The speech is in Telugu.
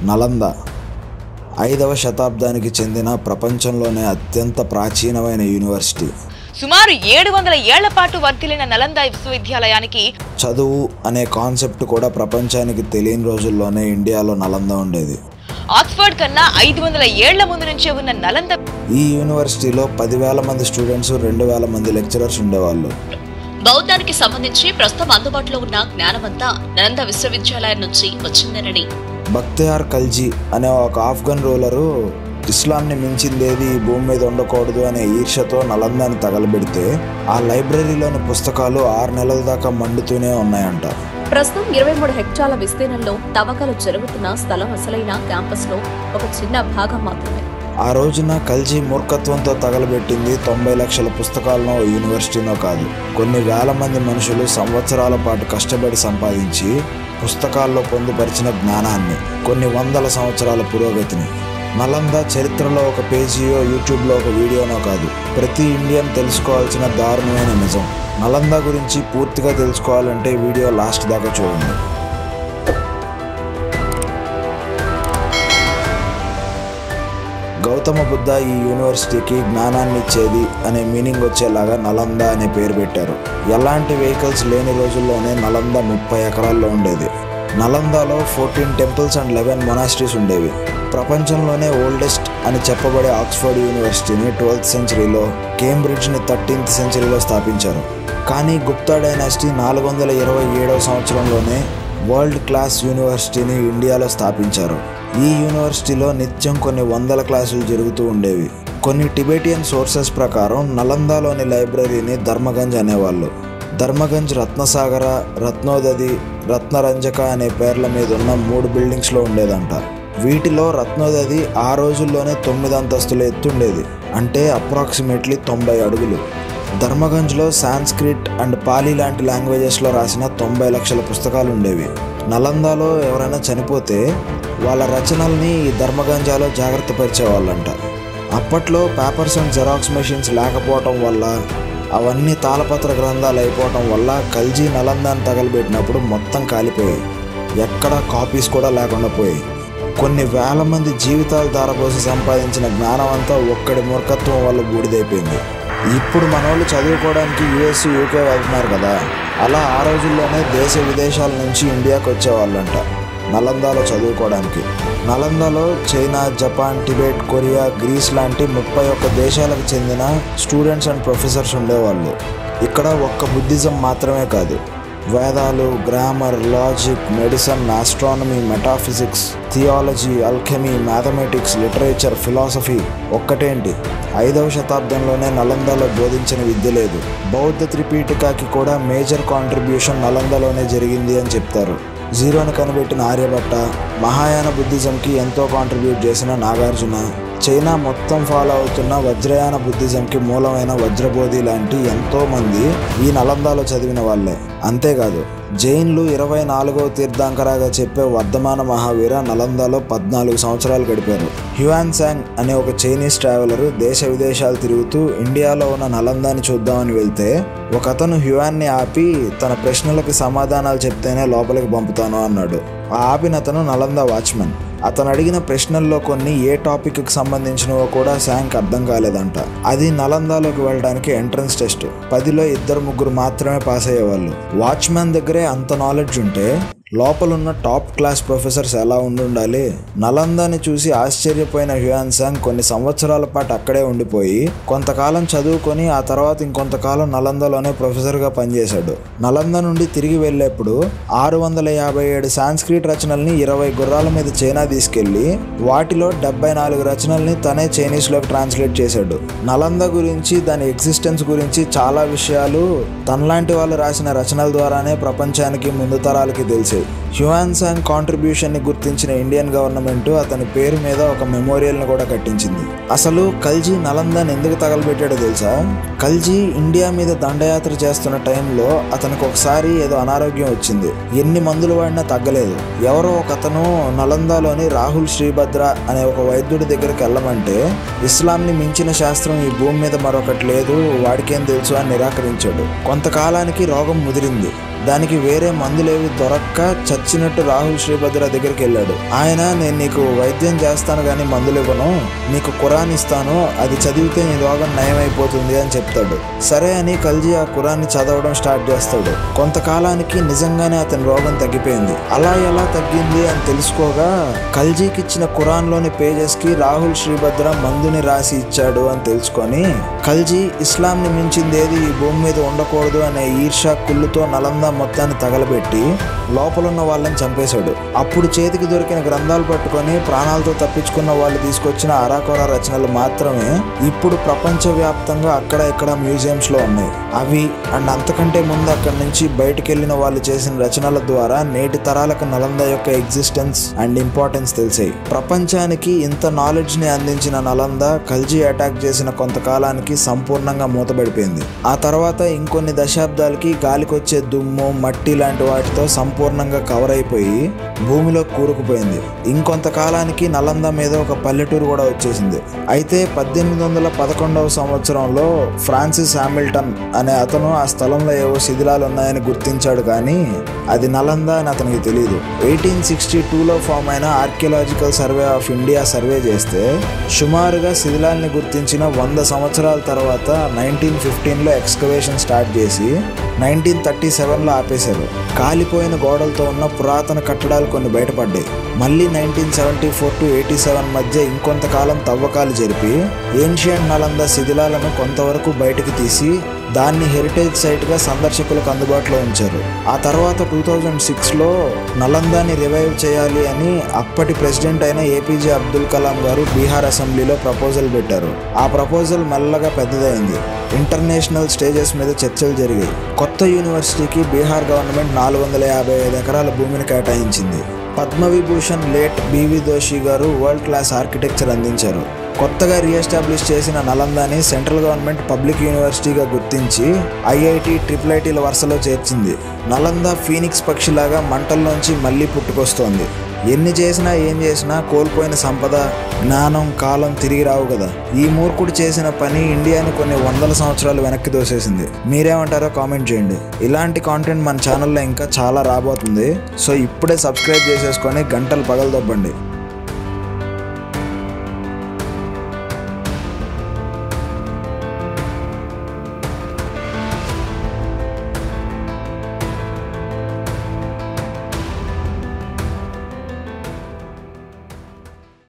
నలంద ఐదవ శతాబ్దానికి చెందిన ప్రపంచంలోనే అత్యంత ప్రాచీనమైన యూనివర్సిటీ సుమారు ఏడు వందల ఏళ్ల పాటు వర్ధిల్లిన నలంద విశ్వవిద్యాలయానికి చదువు అనే కాన్సెప్ట్ కూడా ప్రపంచానికి తెలియని రోజుల్లోనే ఇండియాలో నలంద ఉండేది ఆక్స్ఫర్డ్ కన్నా ఐదు వందల ఏళ్ల ముందు నుంచే ఉన్న నలంద ఈ యూనివర్సిటీలో పదివేల మంది స్టూడెంట్స్ రెండు వేల మంది లెక్చరర్స్ ఉండేవాళ్ళు బౌద్ధానికి సంబంధించి ప్రస్తుతం అందుబాటులో ఉన్న జ్ఞానమంతా నలంద విశ్వవిద్యాలయం నుంచి వచ్చిందేనని బక్తియార్ ఖల్జీ అనే ఒక ఆఫ్ఘన్ రూలరు ఇస్లాంని మించిందేది ఈ భూమి మీద ఉండకూడదు అనే ఈర్ష్యతో నలందాన్ని తగలబెడితే ఆ లైబ్రరీలోని పుస్తకాలు ఆరు నెలల దాకా మండుతూనే ఉన్నాయంట ప్రస్తుతం ఇరవై మూడు హెక్టార్ల విస్తీర్ణంలో తవ్వకాలు జరుగుతున్న స్థలం అసలైన క్యాంపస్ లో ఒక చిన్న భాగం మాత్రమే ఆ రోజున ఖల్జీ మూర్ఖత్వంతో తగలబెట్టింది తొంభై లక్షల పుస్తకాలను ఓ యూనివర్సిటీనో కాదు కొన్ని వేల మంది మనుషులు సంవత్సరాల పాటు కష్టపడి సంపాదించి పుస్తకాల్లో పొందుపరిచిన జ్ఞానాన్ని కొన్ని వందల సంవత్సరాల పురోగతిని నలంద చరిత్రలో ఒక పేజీయో యూట్యూబ్లో ఒక వీడియోనో కాదు ప్రతి ఇండియన్ తెలుసుకోవాల్సిన దారుణమైన నిజం నలంద గురించి పూర్తిగా తెలుసుకోవాలంటే వీడియో లాస్ట్ దాకా చూడండి గౌతమ బుద్ధ ఈ యూనివర్సిటీకి జ్ఞానాన్ని ఇచ్చేది అనే మీనింగ్ వచ్చేలాగా నలంద అనే పేరు పెట్టారు ఎలాంటి వెహికల్స్ లేని రోజుల్లోనే నలంద ముప్పై ఎకరాల్లో ఉండేది నలందలో fourteen temples and eleven monasteries ఉండేవి ప్రపంచంలోనే ఓల్డెస్ట్ అని చెప్పబడే ఆక్స్ఫర్డ్ యూనివర్సిటీని ట్వెల్త్ సెంచరీలో కేంబ్రిడ్జ్ని థర్టీన్త్ సెంచరీలో స్థాపించారు కానీ గుప్తా డైనాసిటీ నాలుగు వందల ఇరవై ఏడవ సంవత్సరంలోనే వరల్డ్ క్లాస్ యూనివర్సిటీని ఇండియాలో స్థాపించారు ఈ యూనివర్సిటీలో నిత్యం కొన్ని వందల క్లాసులు జరుగుతూ ఉండేవి కొన్ని టిబెటియన్ సోర్సెస్ ప్రకారం నలందాలోని లైబ్రరీని ధర్మగంజ్ అనేవాళ్ళు ధర్మగంజ్ రత్నసాగర రత్నోదది రత్నరంజక అనే పేర్ల మీద ఉన్న మూడు బిల్డింగ్స్లో ఉండేదంట వీటిలో రత్నోదది ఆ రోజుల్లోనే తొమ్మిది అంతస్తుల ఎత్తుండేది అంటే అప్రాక్సిమేట్లీ తొంభై అడుగులు ధర్మగంజ్లో సాంస్క్రిట్ అండ్ పాలీ లాంటి లాంగ్వేజెస్లో రాసిన తొంభై లక్షల పుస్తకాలు ఉండేవి నలందాలో ఎవరైనా చనిపోతే వాళ్ళ రచనల్ని ఈ ధర్మగంజాలో జాగ్రత్త పరిచేవాళ్ళంట అప్పట్లో పేపర్స్ అండ్ జెరాక్స్ మెషిన్స్ లేకపోవటం వల్ల అవన్నీ తాళపత్ర గ్రంథాలు అయిపోవటం వల్ల కల్జీ నలందాన్ని తగలబెట్టినప్పుడు మొత్తం కాలిపోయాయి ఎక్కడ కాపీస్ కూడా లేకుండా పోయాయి కొన్ని వేల మంది జీవితాలు ధారపోసి సంపాదించిన జ్ఞానం అంతా ఒక్కడి మూర్ఖత్వం వల్ల బూడిదైపోయింది ఇప్పుడు మనోళ్ళు చదువుకోవడానికి యుఎస్ యూకే వెళ్తున్నారు కదా అలా ఆ రోజుల్లోనే దేశ విదేశాల నుంచి ఇండియాకి వచ్చేవాళ్ళంట నలందాలో చదువుకోవడానికి నలందాలో China Japan Tibet Korea Greece లాంటి ముప్పై ఒక్క దేశాలకు చెందిన స్టూడెంట్స్ అండ్ ప్రొఫెసర్స్ ఉండేవాళ్ళు ఇక్కడ ఒక్క బుద్ధిజం మాత్రమే కాదు వేదాలు grammar logic medicine astronomy metaphysics theology alchemy mathematics literature philosophy ఒక్కటేంటి ఐదవ శతాబ్దంలోనే నలందలో బోధించిన విద్య లేదు బౌద్ధ త్రిపీఠికకి కూడా మేజర్ కాంట్రిబ్యూషన్ నలందలోనే జరిగింది అని చెప్తారు జీరోని కనిపెట్టిన ఆర్యభట్ట మహాయాన బుద్ధిజంకి ఎంతో కాంట్రిబ్యూట్ చేసిన నాగార్జున చైనా మొత్తం ఫాలో అవుతున్న వజ్రయాన బుద్ధిజంకి మూలమైన వజ్రబోధి లాంటి ఎంతో మంది ఈ నలందాలో చదివిన వాళ్ళే అంతేకాదు జైన్లు ఇరవై నాలుగవ తీర్థంకరాగా చెప్పే వర్ధమాన మహావీర నలందాలో పద్నాలుగు సంవత్సరాలు గడిపారు హ్యుయాన్ శాంగ్ అనే ఒక చైనీస్ ట్రావెలర్ దేశ విదేశాలు తిరుగుతూ ఇండియాలో ఉన్న నలందాని చూద్దామని వెళ్తే ఒక అతను హ్యుయాన్ని ఆపి తన ప్రశ్నలకు సమాధానాలు చెప్తేనే లోపలికి పంపుతాను అన్నాడు ఆ ఆపిన అతను నలంద వాచ్మెన్ అతను అడిగిన ప్రశ్నల్లో కొన్ని ఏ టాపిక్కి సంబంధించినవో కూడా శాంక్ అర్థం కాలేదంట అది నలందాలోకి వెళ్ళడానికి ఎంట్రన్స్ టెస్ట్ పదిలో ఇద్దరు ముగ్గురు మాత్రమే పాస్ అయ్యేవాళ్ళు వాచ్మెన్ దగ్గరే అంత నాలెడ్జ్ ఉంటే లోపలున్న టాప్ క్లాస్ ప్రొఫెసర్స్ ఎలా ఉండుండాలి నలందాని చూసి ఆశ్చర్యపోయిన హ్యుయాన్ సాంగ్ కొన్ని సంవత్సరాల పాటు అక్కడే ఉండిపోయి కొంతకాలం చదువుకొని ఆ తర్వాత ఇంకొంతకాలం నలందలోనే ప్రొఫెసర్గా పనిచేశాడు నలంద నుండి తిరిగి వెళ్ళేప్పుడు ఆరు వందల యాభై ఏడు సాంస్క్రిట్ రచనల్ని ఇరవై గుర్రాల మీద చైనా తీసుకెళ్లి వాటిలో డెబ్బై నాలుగు రచనల్ని తనే చైనీస్లోకి ట్రాన్స్లేట్ చేశాడు నలంద గురించి దాని ఎగ్జిస్టెన్స్ గురించి చాలా విషయాలు తనలాంటి వాళ్ళు రాసిన రచనల ద్వారానే ప్రపంచానికి ముందు తరాలకి తెలిసాయి హ్యుయాన్ సాంగ్ కాంట్రిబ్యూషన్ ని గుర్తించిన ఇండియన్ గవర్నమెంట్ అతని పేరు మీద ఒక మెమోరియల్ ని కూడా కట్టించింది అసలు కల్జీ నలందాన్ని ఎందుకు తగలబెట్టాడో తెలుసా కల్జీ ఇండియా మీద దండయాత్ర చేస్తున్న టైంలో అతనికి ఒకసారి ఏదో అనారోగ్యం వచ్చింది ఎన్ని మందులు వాడినా తగ్గలేదు ఎవరో ఒక అతను నలందాలోని రాహుల్ శ్రీభద్ర అనే ఒక వైద్యుడి దగ్గరికి వెళ్ళమంటే ఇస్లాంని మించిన శాస్త్రం ఈ భూమి మీద మరొకటి లేదు వాడికేం తెలుసు అని నిరాకరించాడు కొంతకాలానికి రోగం ముదిరింది దానికి వేరే మందులేవి దొరక్క చచ్చినట్టు రాహుల్ శ్రీభద్ర దగ్గరికి వెళ్ళాడు ఆయన నేను నీకు వైద్యం చేస్తాను కానీ మందులు ఇవ్వను నీకు ఖురాన్ ఇస్తాను అది చదివితే నీ రోగం నయమైపోతుంది అని చెప్తాడు సరే అని కల్జీ ఆ ఖురాన్ని చదవడం స్టార్ట్ చేస్తాడు కొంతకాలానికి నిజంగానే అతని రోగం తగ్గిపోయింది అలా ఎలా తగ్గింది అని తెలుసుకోగా కల్జీకి ఇచ్చిన ఖురాన్లోని పేజెస్ కి రాహుల్ శ్రీభద్ర మందుని రాసి ఇచ్చాడు అని తెలుసుకొని కల్జీ ఇస్లాంని మించింది ఏది ఈ భూమి మీద ఉండకూడదు అనే ఈర్షా కుళ్ళుతో నలంద మొత్తాన్ని తగలబెట్టి లోపలున్న వాళ్ళని చంపేశాడు అప్పుడు చేతికి దొరికిన గ్రంథాలు పట్టుకొని ప్రాణాలతో తప్పించుకున్న వాళ్ళు తీసుకొచ్చిన అరాకొర రచనలు మాత్రమే ఇప్పుడు ప్రపంచవ్యాప్తంగా అక్కడ ఇక్కడ మ్యూజియంస్ లో ఉన్నాయి అవి అండ్ అంతకంటే ముందు అక్కడి నుంచి బయటికి వెళ్ళిన వాళ్ళు చేసిన రచనల ద్వారా నేటి తరాలకు నలంద యొక్క ఎగ్జిస్టెన్స్ అండ్ ఇంపార్టెన్స్ తెలిసాయి ప్రపంచానికి ఇంత నాలెడ్జ్ ని అందించిన నలంద కల్జీ అటాక్ చేసిన కొంతకాలానికి సంపూర్ణంగా మూతబడిపోయింది ఆ తర్వాత ఇంకొన్ని దశాబ్దాలకి గాలికొచ్చే దుమ్ము మట్టి లాంటి వాటితో సంపూర్ణంగా కవర్ అయిపోయి భూమిలో కూరుకుపోయింది ఇంకొంతకాలానికి నలంద మీద ఒక పల్లెటూరు కూడా వచ్చేసింది అయితే పద్దెనిమిది వందల పదకొండవ సంవత్సరంలో ఫ్రాన్సిస్ హామిల్టన్ అనే అతను ఆ స్థలంలో ఏవో శిథిలాలు ఉన్నాయని గుర్తించాడు కానీ అది నలంద అని అతనికి తెలియదు ఎయిటీన్ సిక్స్టీ టూలో ఫామ్ అయిన archaeological survey of India survey చేస్తే సుమారుగా శిథిలాల్ని గుర్తించిన వంద సంవత్సరాల తర్వాత నైన్టీన్ ఫిఫ్టీన్లో ఎక్స్కవేషన్ స్టార్ట్ చేసి నైన్టీన్ థర్టీ సెవెన్లో ఆపేశారు కాలిపోయిన గోడలతో ఉన్న పురాతన కట్టడాలు కొన్ని బయటపడ్డాయి మళ్ళీ nineteen seventy four to eighty seven మధ్య ఇంకొంతకాలం తవ్వకాలు జరిపి ఏన్షియంట్ నలంద శిథిలాలను కొంతవరకు బయటకు తీసి దాన్ని హెరిటేజ్ సైట్గా సందర్శకులకు అందుబాటులో ఉంచారు ఆ తర్వాత టూ థౌజండ్ సిక్స్లో నలందాని రివైవ్ చేయాలి అని అప్పటి ప్రెసిడెంట్ అయిన ఏపీజే అబ్దుల్ కలాం గారు బీహార్ అసెంబ్లీలో ప్రపోజల్ పెట్టారు ఆ ప్రపోజల్ మెల్లగా పెద్దదైంది ఇంటర్నేషనల్ స్టేజెస్ మీద చర్చలు జరిగాయి కొత్త యూనివర్సిటీకి బీహార్ గవర్నమెంట్ నాలుగు వందల యాభై ఐదు ఎకరాల భూమిని కేటాయించింది పద్మవిభూషణ్ లేట్ బివి దోషి గారు వరల్డ్ క్లాస్ ఆర్కిటెక్చర్ అందించారు కొత్తగా రీఎస్టాబ్లిష్ చేసిన నలందాని సెంట్రల్ గవర్నమెంట్ పబ్లిక్ యూనివర్సిటీగా గుర్తించి ఐఐటి ట్రిపుల్ ఐటీల వరుసలో చేర్చింది నలంద ఫీనిక్స్ పక్షిలాగా మంటల్లోంచి మళ్ళీ పుట్టుకొస్తోంది ఎన్ని చేసినా ఏం చేసినా కోల్పోయిన సంపద జ్ఞానం కాలం తిరిగి రావు కదా ఈ మూర్ఖుడు చేసిన పని ఇండియాని కొన్ని వందల సంవత్సరాలు వెనక్కి దోసేసింది మీరేమంటారో కామెంట్ చేయండి ఇలాంటి కాంటెంట్ మన ఛానల్లో ఇంకా చాలా రాబోతుంది సో ఇప్పుడే సబ్స్క్రైబ్ చేసేసుకొని గంటలు పగలదొబ్బండి